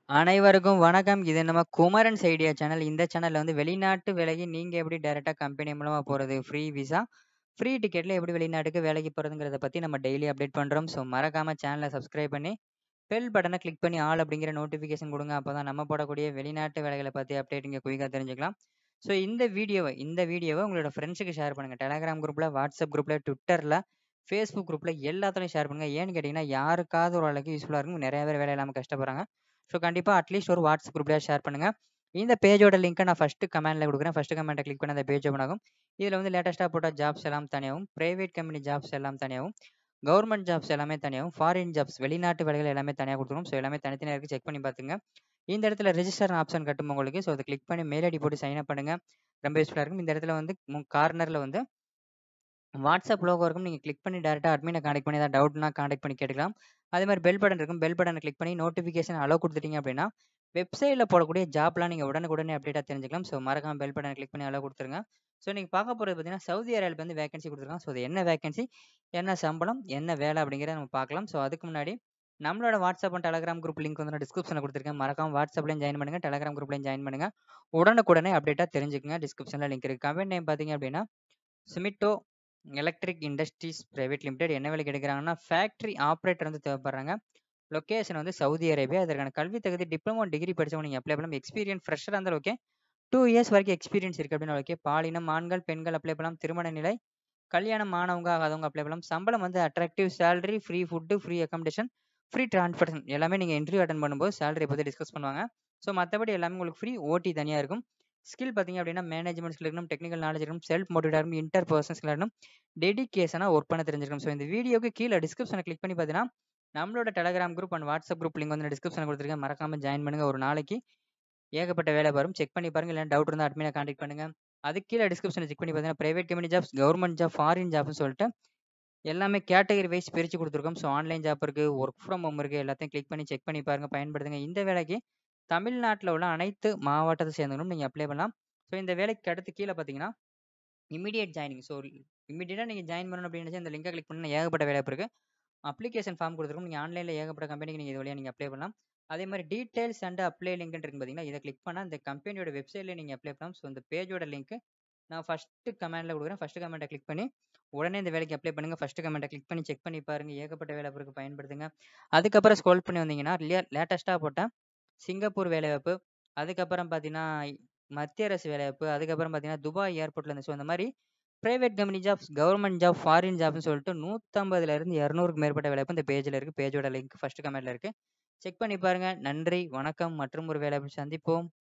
அனைவருக்கும் வணக்கம். இது நம்ம குமரன்ஸ் ஐடியா சேனல். இந்த சேனல்ல வந்து வெளிநாட்டு வேலைக்கு நீங்க எப்படி டைரக்ட்டா கம்பெனி மூலமா போறது? ஃப்ரீ விசா, ஃப்ரீ டிக்கெட்ல எப்படி வெளிநாட்டுக்கு வேலைக்கு போறதுங்கிறத பத்தி நம்ம டெய்லி அப்டேட் பண்றோம். ஸோ மறக்காம சேனல சப்ஸ்கிரைப் பண்ணி, பெல் பட்டன கிளிக் பண்ணி ஆல் அப்படிங்கிற நோட்டிஃபிகேஷன் குடுங்க. அப்பதான் நம்ம போடக்கூடிய வெளிநாட்டு வேலைகள பத்தி அப்டேட் நீங்க குயிக்கா தெரிஞ்சுக்கலாம். ஸோ இந்த வீடியோவ இந்த வீடியோவ உங்களோட ஃப்ரெண்ட்ஸுக்கு ஷேர் பண்ணுங்க. Telegram குரூப்ல, WhatsApp குரூப்ல, Twitterல, Facebook குரூப்ல எல்லாத்துலயும் ஷேர் பண்ணுங்க. ஏன்னு கேட்டீங்கன்னா, யாருக்காவது ஒரு ஆளுக்கு யூஸ்ஃபுல்லா இருக்கும். நெறைய பேர் வேலை இல்லாம கஷ்டப்படுறாங்க. ஸோ கண்டிப்பா அட்லீஸ்ட் ஒரு WhatsApp குரூப்லயாவது ஷேர் பண்ணுங்க. இந்த பேஜோட லிங்க்க நான் ஃபர்ஸ்ட் கமெண்ட்ல குடுக்குறேன். ஃபர்ஸ்ட் கமெண்ட்ட கிளிக் பண்ணா அந்த பேஜ் ஓப்பன் ஆகும். இதுல வந்து லேட்டஸ்ட்டா போட்ட ஜாப்ஸ் எல்லாம் தனியாவும், பிரைவேட் கம்பெனி ஜாப்ஸ் எல்லாம் தனியாவும், கவர்ன்மென்ட் ஜாப்ஸ் எல்லாமே தனியாவும், ஃபாரின் ஜாப்ஸ் வெளிநாட்டு வேலைகள் எல்லாமே தனியா குடுத்துருக்கோம். ஸோ எல்லாமே தனித்தனியா இருக்கு. செக் பண்ணி பாத்துங்க. இந்த இடத்துல ரெஜிஸ்டர்ன்னு ஆப்ஷன் காட்டும் உங்களுக்கு. ஸோ அத கிளிக் பண்ணி மெயில் ஐடி போட்டு சைன் அப் பண்ணுங்க. ரொம்ப யூஸ்ஃபுல்லா இருக்கும். இந்த இடத்துல வந்து மு கார்னர்ல வந்து WhatsApp லோகோ இருக்கும். நீங்க கிளிக் பண்ணி டைரக்ட்டா அட்மின கான்டாக்ட் பண்ணி ஏதாவது டவுட்னா கான்டாக்ட் பண்ணி கேட்டுக்கலாம். அதே மாரி பெல் பட்டன் இருக்கும். பெல் பட்டன கிளிக் பண்ணி நோட்டிஃபிகேஷன் அலோ குடுத்துட்டீங்க அப்படின்னா, வெப்சைட்ல போடக்கூடிய ஜாப்லாம் நீங்க உடனுக்குடனே அப்டேட்டா தெரிஞ்சுக்கலாம். ஸோ மறக்காம பெல் பட்டன கிளிக் பண்ணி அலோ குடுத்துருங்க. ஸோ நீங்க பார்க்க போறது பார்த்தீங்கன்னா, சவுதி அரேபியால வந்து வேக்கன்சி குடுத்துருக்காங்க. ஸோ அது என்ன வேக்கன்சி, என்ன சம்பளம், என்ன வேலை அப்படிங்கிறத நம்ம பார்க்கலாம். ஸோ அதுக்கு முன்னாடி நம்மளோட WhatsApp and Telegram group link வந்து நான் டிஸ்கிரிப்ஷன்ல குடுத்துருக்கேன். மறக்காம WhatsAppலயும் ஜாயின் பண்ணுங்க. Telegram குரூப்லயும் ஜாயின் பண்ணுங்க. உடனுக்குடனே அப்டேட்டா தெரிஞ்சுக்கங்க. டிஸ்கிரிப்ஷன்ல லிங்க் இருக்கு. கம்பெனி நேம் பார்த்தீங்க அப்படின்னா, Sumitomo electric industries private limited. என்ன வேலைக்கு எடுக்குறாங்கன்னா, ஃபேக்டரி ஆப்பரேட்டர் வந்து தேவைப்படுறாங்க. லொகேஷன் வந்து சவுதி அரேபியா. இதற்கான கல்வி தகுதி டிப்ளமோ, டிகிரி படிச்சவங்க நீங்க அப்ளை பண்ணலாம். எக்ஸ்பீரியன்ஸ் ஃப்ரெஷரா இருந்தாலும் ஓகே. 2 இயர்ஸ் வரைக்கும் எக்ஸ்பீரியன்ஸ் இருக்கு அப்படின்னா ஓகே. பாலினம் ஆண்கள், பெண்கள் அப்ளை பண்ணலாம். திருமண நிலை, கல்யாணம் ஆனவங்க, ஆகாதவங்க அப்ளை பண்ணலாம். சம்பளம் வந்து attractive salary, free food, free accommodation, free transportation எல்லாமே நீங்க இன்டர்வியூ அட்டெண்ட் பண்ணும்போது சேலரிய பத்தி டிஸ்கஸ் பண்ணுவாங்க. ஸோ மத்தபடி எல்லாமே உங்களுக்கு ஃப்ரீ. ஓடி தனியா இருக்கும். ஸ்கில் பார்த்தீங்க அப்படின்னா, மேனேஜ்மென்ட் ஸ்கில் இருக்கணும், டெக்னிக்கல் நாலேட்ஜ் இருக்கணும், செல்ஃப் மோட்டிவேட்டா இருக்கணும், இன்டர் பெர்சனல் ஸ்கில் இருக்கணும், டெடிகேஷனா ஒர்க் பண்ண தெரிஞ்சிருக்கணும். ஸோ இந்த வீடியோக்கு கீழ டிஸ்கிரிப்ஷன கிளிக் பண்ணி பார்த்தீங்கன்னா, நம்மளோட Telegram group and WhatsApp group link வந்து நான் டிஸ்கிரிப்ஷன்ல குடுத்துருக்கேன். மறக்காம ஜாயின் பண்ணுங்க. ஒரு நாளைக்கு ஏகப்பட்ட வேலை வரும். செக் பண்ணி பாருங்க. இல்ல டவுட் இருந்தா அட்மின கான்டாக்ட் பண்ணுங்க. அதுக்கு கீழ டிஸ்கிரிப்ஷன்ல செக் பண்ணி பார்த்தீங்கன்னா, private company jobs, government job, foreign ஜாப்னு சொல்லிட்டு எல்லாமே கேட்டகரி வைஸ் பிரிச்சு குடுத்துருக்கோம். ஸோ ஆன்லைன் ஜாப் இருக்கு, ஒர்க் ஃப்ரம் ஹோம் இருக்கு. எல்லாத்தையும் கிளிக் பண்ணி செக் பண்ணி பாருங்க. பயன்படுத்துங்க. இந்த வேலைக்கு தமிழ்நாட்டுல உள்ள அனைத்து மாவட்டத்த சேர்ந்தவங்களும் நீங்க அப்ளை பண்ணலாம். ஸோ இந்த வேலைக்கு அடுத்து கீழ பார்த்தீங்கன்னா, இமிடியேட் ஜாயினிங். ஸோ இமிடியேட்டா நீங்க ஜாயின் பண்ணணும் அப்படின்னு நினைச்சா இந்த லிங்க கிளிக் பண்ணா ஏகப்பட்ட வேலை வாய்ப்பு இருக்கு. அப்ளிகேஷன் ஃபார்ம் குடுத்துருக்கோம். நீங்க ஆன்லைன்ல ஏகப்பட்ட கம்பெனிக்கு நீங்க இது வழியா நீங்க அப்ளை பண்ணலாம். அதே மாரி டீட்டெயில்ஸ் அண்ட் அப்ளை லிங்க்ன்னு இருக்கு பார்த்தீங்களா, இத கிளிக் பண்ணா இந்த கம்பெனியோட வெப்சைட்ல நீங்க அப்ளை பண்ணலாம். ஸோ இந்த பேஜோட லிங்க் நான் ஃபர்ஸ்ட் கமெண்ட்ல குடுக்குறேன். ஃபர்ஸ்ட் கமெண்ட்ட கிளிக் பண்ணி உடனே இந்த வேலைக்கு அப்ளை பண்ணுங்க. ஃபர்ஸ்ட் கமெண்ட்ட கிளிக் பண்ணி செக் பண்ணி பாருங்க. ஏகப்பட்ட வேலை வாய்ப்பு இருக்கு. பயன்படுத்துங்க. அதுக்கப்புறம் ஸ்க்ரோல் பண்ணி வந்தீங்கன்னா, லே லேட்டஸ்ட்டா போட்ட சிங்கப்பூர் வேலைவாய்ப்பு, அதுக்கப்புறம் பார்த்தீங்கன்னா, மத்திய அரசு வேலைவாய்ப்பு, அதுக்கப்புறம் பார்த்தீங்கன்னா, துபாய் ஏர்போர்ட்ல இருந்து ஸோ இந்த மாரி private company jobs, government job, foreign ஜாப்னு சொல்லிட்டு 150ல இருந்து 200க்கு மேற்பட்ட வேலைவாய்ப்பு இந்த பேஜ்ல இருக்கு. பேஜோட லிங்க் ஃபர்ஸ்ட் கமெண்ட்ல இருக்கு. செக் பண்ணி பாருங்க. நன்றி, வணக்கம். மற்றும் ஒரு வேலைவாய்ப்பில் சந்திப்போம்.